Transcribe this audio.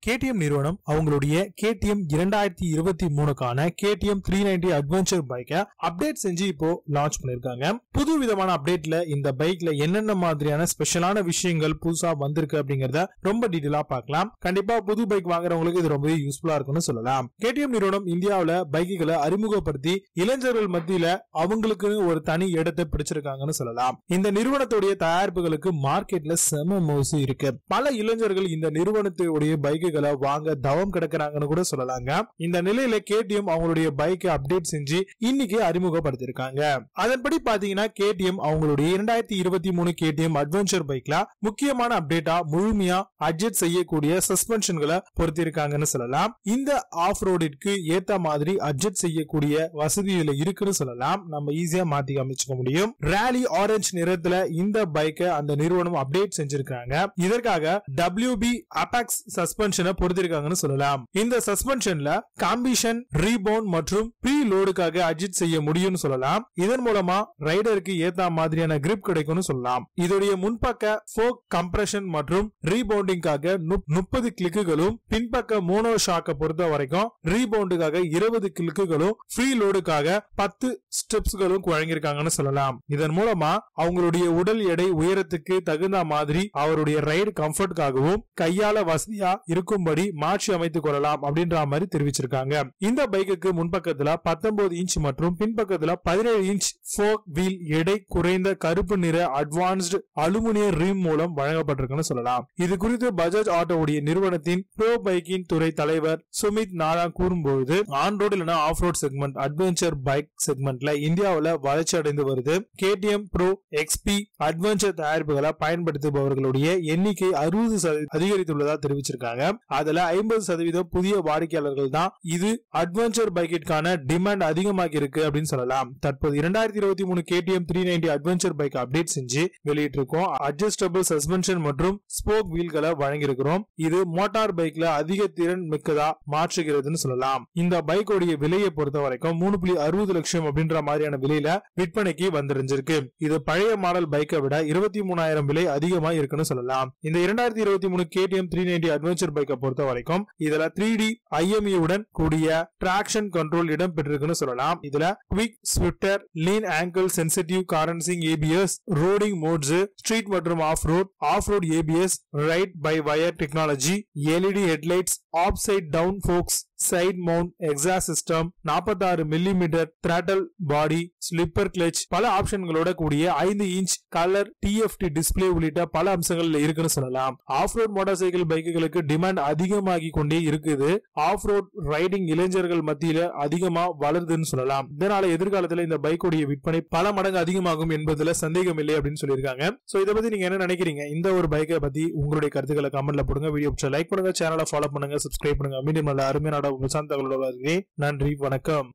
KTM நிறுவனம் அவங்களுடைய KTM இரண்டாயிரத்தி இருபத்தி மூணுக்கான கேடிஎம் த்ரீ நைன்டி அட்வென்ச்சர் பைக்கை அப்டேட் செஞ்சு இப்போ லான்ச் பண்ணிருக்காங்க புது விதமான அப்டேட்ல இந்த பைக்ல என்னென்ன மாதிரியான ஸ்பெஷலான விஷயங்கள் புதுசா வந்திருக்கு அப்படிங்கறத ரொம்ப டீட்டெயிலா பார்க்கலாம் கண்டிப்பா புது பைக் வாங்குறவங்களுக்கு இது ரொம்பவே யூஸ்ஃபுல்லா இருக்கும்னு சொல்லலாம் கேடிஎம் நிறுவனம் இந்தியாவுல பைக்குகளை அறிமுகப்படுத்தி இளைஞர்கள் மத்தியில அவங்களுக்குன்னு ஒரு தனி இடத்தை பிடிச்சிருக்காங்கன்னு சொல்லலாம் இந்த நிறுவனத்துடைய தயாரிப்புகளுக்கு மார்க்கெட்ல செம மோசு இருக்கு பல இளைஞர்கள் இந்த நிறுவனத்துடைய பைக்குகளை வாங்க தவம் கிடக்குறாங்கன்னு கூட சொல்லலாங்க இந்த நிலையில கேடிஎம் அவங்களுடைய பைக்கை அப்டேட் செஞ்சு இன்னைக்கு அறிமுகப்படுத்திருக்காங்க அதன்படி பாத்தீங்கன்னா கேடிஎம் அவங்களுடைய இரண்டாயிரத்தி இருபத்தி மூணு கேடிஎம் அட்வென்ச்சர் பைக்ல முக்கியமான அப்டேட்டா முழுமையா அட்ஜஸ்ட் செய்யக்கூடிய சஸ்பென்ஷன்களை பொருத்திருக்காங்கன்னு சொல்லலாம் இந்த ஆஃப் ரோடிற்கு ஏத்த மாதிரி அட்ஜஸ்ட் செய்யக்கூடிய வசதி இதுல இருக்குன்னு சொல்லலாம் நம்ம ஈஸியா மாத்தி அமைச்சுக்க முடியும் ரேலி ஆரஞ்சு நிறத்துல இந்த பைக்கை அந்த நிறுவனம் அப்டேட் செஞ்சிருக்காங்க இதற்காக WB அபாக்ஸ் சஸ்பென்ஷனை பொருத்திருக்காங்கன்னு சொல்லலாம் இந்த சஸ்பென்ஷன்ல காம்பிஷன் ரீபவுண்ட் மற்றும் ப்ரீ லோடுக்காக அட்ஜஸ்ட் செய்ய முடியும்னு சொல்லலாம் இதன் மூலமா ரைடருக்கு ஏத்த மாதிரியான கிரிப் கிடைக்கும்னு சொல்லலாம் இதோடைய முன்பக்க ஃபோக் கம்ப்ரஷன் மற்றும் ரீபவுண்டிங்காக முப்பது கிளிக்குகளும் பின்பக்க மோனோ ஷாக்கை பொறுத்த வரைக்கும் ரீபவுண்டுக்காக இருபது கிளிக்குகளும் ஃப்ரீ லோடுக்காக பத்து ஸ்டெப்ஸ்களும் வழங்கியிருக்காங்கன்னு சொல்லலாம் இதன் மூலமா அவங்களுடைய உடல் எடை உயரத்துக்கு தகுந்த மாதிரி அவருடைய ரைடு கம்ஃபர்ட்காகவும் கையால வசதியா இருக்கும்படி மாற்றி அமைத்துக் கொள்ளலாம் அப்படின்ற மாதிரி தெரிவிச்சிருக்காங்க இந்த பைக்குக்கு முன்பக்கத்துல பத்தொன்பது இன்ச் மற்றும் பின்பக்கத்துல பதினேழு இன்ச் ஃபோக் வீல் எடை குறைந்த கருப்பு நிற அட்வான்ஸ்டு அலுமினிய ரீம் மூலம் வழங்கப்பட்டிருக்குன்னு சொல்லலாம் இது குறித்து பஜாஜ் ஆட்டோவுடைய நிறுவனத்தின் ப்ரோ பைக்கின் துறை தலைவர் சுமித் நாரா கூறும்போது ஆன் ரோடு இல்லைன்னா off road segment adventure bike செக்மெண்ட்ல இந்தியாவுல வளர்ச்சி அடைந்து வருது கேடிஎம் ப்ரோ எக்ஸ்பி அட்வென்ச்சர் தயாரிப்புகளை பயன்படுத்துபவர்களுடைய எண்ணிக்கை அறுபது அதிகரித்துள்ளதா தெரிவிச்சிருக்காங்க அதுல ஐம்பது சதவீதம் புதிய வாடிக்கையாளர்கள் தான் இது அட்வென்ச்சர் பைக்கிற்கான டிமாண்ட் அதிகமாகி இருக்கு அப்படின்னு சொல்லலாம் தற்போது இரண்டாயிரத்தி இருபத்தி மூணு KTM three ninety adventure bike update செஞ்சு வெளியிட்டிருக்கோம் அட்ஜஸ்டபிள் சஸ்பென்ஷன் மற்றும் ஸ்போக் வீல்களை வழங்கியிருக்கிறோம் இது மோட்டார் பைக்ல அதிக திறன் மிக்கதா மாற்றுகிறதுன்னு சொல்லலாம் இந்த பைக்கோடைய விலையை பொறுத்த வரைக்கும் மூணு புள்ளி அறுபது லட்சம் அப்படின்ற மாதிரியான விலையில விற்பனைக்கு வந்திருந்திருக்கு இது பழைய மாடல் பைக்கை விட இருபத்தி மூணாயிரம் விலை அதிகமா இருக்குன்னு சொல்லலாம் இந்த இரண்டாயிரத்தி இருபத்தி மூணு கேடிஎம் த்ரீ நைன்டி அட்வென்ச்சர் பைக்கை பொறுத்த வரைக்கும் இதுல த்ரீ டி ஐஎம்இ உடன் கூடிய டிராக்ஷன் கண்ட்ரோல் இடம் பெற்றிருக்குன்னு சொல்லலாம் இதுல quick shifter lean angle sensitive cornering ABS riding modes street மற்றும் off road off road ABS ride by wire technology LED headlights upside down forks side mount exhaust system நாற்பத்தாறு millimetre throttle body slipper clutch பல ஆப்ஷன்களோட கூடிய ஐந்து inch colour TFT display உள்ளிட்ட பல அம்சங்கள்ல இருக்குன்னு சொல்லலாம் ஆஃப் ரோட் மோட்டார் சைக்கிள் பைக்குகளுக்கு டிமாண்ட் அதிகமாகி கொண்டே இருக்குது ஆஃப் ரோட் ரைடிங் இளைஞர்கள் மத்தியில அதிகமா வளருதுன்னு சொல்லலாம் இதனால எதிர்காலத்துல இந்த பைக்குடைய விற்பனை பல மடங்கு அதிகமாகும் என்பதுல சந்தேகம் இல்லை அப்படின்னு சொல்லியிருக்காங்க சோ இதை பத்தி நீங்க என்ன நினைக்கிறீங்க இந்த ஒரு பைக்கை பத்தி உங்களுடைய கருத்துக்களை கமெண்ட்ல போடுங்க வீடியோ லைக் பண்ணுங்க சேனலை ஃபாலோ பண்ணுங்க சப்ஸ்கிரைப் பண்ணுங்க மீண்டும் நல்ல அருமையான உங்கள் சார்ந்த தகவலோட வருகிறேன் நன்றி வணக்கம்